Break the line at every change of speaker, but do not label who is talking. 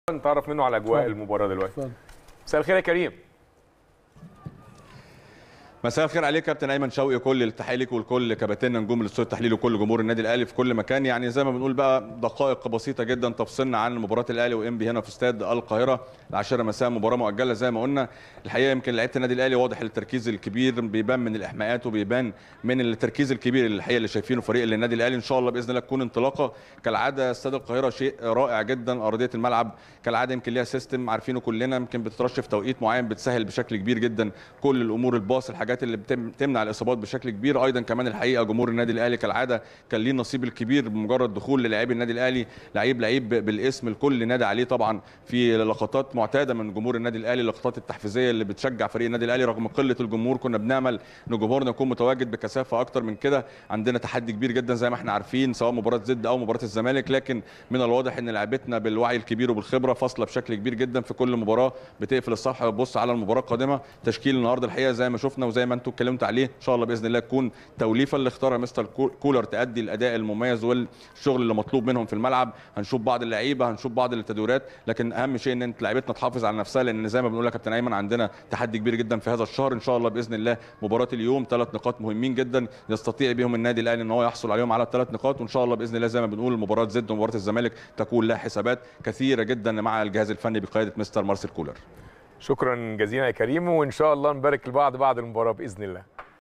نتعرف منه على اجواء
اتفضل.
المباراه دلوقتي
اتفضل
مساء الخير يا كريم
مساء الخير عليك كابتن ايمن شوقي كل التحيه ليك ولكل كباتننا نجوم الاستوديو التحليلي وكل جمهور النادي الاهلي في كل مكان يعني زي ما بنقول بقى دقائق بسيطه جدا تفصلنا عن مباراه الاهلي وانبي هنا في استاد القاهره العاشره مساء مباراه مؤجله زي ما قلنا الحقيقه يمكن لعيبه النادي الاهلي واضح التركيز الكبير بيبان من الاحماءات وبيبان من التركيز الكبير اللي الحقيقه اللي شايفينه فريق النادي الاهلي ان شاء الله باذن الله تكون انطلاقه كالعاده استاد القاهره شيء رائع جدا ارضيه الملعب كالعاده يمكن ليها سيستم عارفينه كلنا يمكن بتترش في توقيت معين بتسهل بشكل كبير جدا كل الامور الباص الحاجات اللي بتم تمنع الاصابات بشكل كبير ايضا كمان الحقيقه جمهور النادي الاهلي كالعاده كان ليه النصيب الكبير بمجرد دخول للاعبي النادي الاهلي لعيب لعيب بالاسم الكل نادى عليه طبعا في لقطات معتاده من جمهور النادي الاهلي اللقطات التحفيزيه اللي بتشجع فريق النادي الاهلي رغم قله الجمهور كنا بنامل ان جمهورنا يكون متواجد بكثافه اكتر من كده عندنا تحدي كبير جدا زي ما احنا عارفين سواء مباراه زد او مباراه الزمالك لكن من الواضح ان لعبتنا بالوعي الكبير وبالخبره فاصله بشكل كبير جدا في كل مباراه بتقفل الصفحه وتبص على المباراه القادمه تشكيل النهارده الحقيقه زي ما شفنا وزي ما انتم اتكلمتوا عليه ان شاء الله باذن الله تكون توليفه اللي اختارها مستر كو- كولر تادي الاداء المميز والشغل اللي مطلوب منهم في الملعب هنشوف بعض اللعيبه هنشوف بعض التدويرات لكن اهم شيء ان انت لعيبتنا تحافظ على نفسها لان زي ما بنقول لك يا كابتن ايمن عندنا تحدي كبير جدا في هذا الشهر ان شاء الله باذن الله مباراه اليوم ثلاث نقاط مهمين جدا يستطيع بهم النادي الاهلي ان هو يحصل عليهم على الثلاث نقاط وان شاء الله باذن الله زي ما بنقول مباراه زد ومباراه الزمالك تكون لها حسابات كثيره جدا مع الجهاز الفني بقياده مستر مارسيل كولر
شكرا جزيلا يا كريم وان شاء الله نبارك لبعض بعد المباراه باذن الله